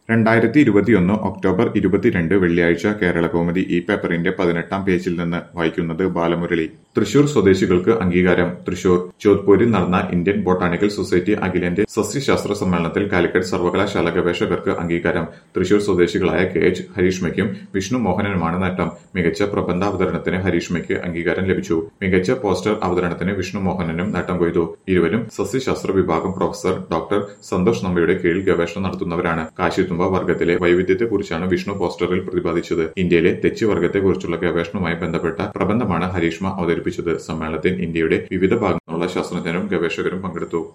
രണ്ടായിരത്തി ഇരുപത്തിയൊന്ന് ഒക്ടോബർ ഇരുപത്തിരണ്ട് വെള്ളിയാഴ്ച കേരളകൗമുദി ഈ പേപ്പറിന്റെ പതിനെട്ടാം പേജിൽ നിന്ന് വായിക്കുന്നത് ബാലമുരളി തൃശൂർ സ്വദേശികൾക്ക് അംഗീകാരം തൃശൂർ ജോധ്പൂരിൽ നടന്ന ഇന്ത്യൻ ബൊട്ടാണിക്കൽ സൊസൈറ്റി അഖിലേന്ത്യാ സസ്യശാസ്ത്ര സമ്മേളനത്തിൽ കാലിക്കറ്റ് സർവകലാശാല ഗവേഷകർക്ക് അംഗീകാരം തൃശൂർ സ്വദേശികളായ കെ എച്ച് ഹരീഷ്മയ്ക്കും വിഷ്ണു മോഹനനുമാണ് നേട്ടം മികച്ച പ്രബന്ധാവതരണത്തിന് ഹരീഷ്മയ്ക്ക് അംഗീകാരം ലഭിച്ചു മികച്ച പോസ്റ്റർ അവതരണത്തിന് വിഷ്ണു മോഹനനും നേട്ടം കൊയ്തു ഇരുവരും സസ്യശാസ്ത്ര വിഭാഗം പ്രൊഫസർ ഡോക്ടർ സന്തോഷ് നമ്പയുടെ കീഴിൽ ഗവേഷണം നടത്തുന്നവരാണ് കാശിത്തുമ്പ വർഗത്തിലെ വൈവിധ്യത്തെക്കുറിച്ചാണ് വിഷ്ണു പോസ്റ്ററിൽ പ്രതിപാദിച്ചത് ഇന്ത്യയിലെ തെച്ചി വർഗത്തെക്കുറിച്ചുള്ള ഗവേഷണവുമായി ബന്ധപ്പെട്ട പ്രബന്ധമാണ് ഹരീഷ്മ അവതരിപ്പിച്ചത് സമ്മേളനത്തിൽ ഇന്ത്യയുടെ വിവിധ ഭാഗങ്ങളുള്ള ശാസ്ത്രജ്ഞരും ഗവേഷകരും പങ്കെടുത്തു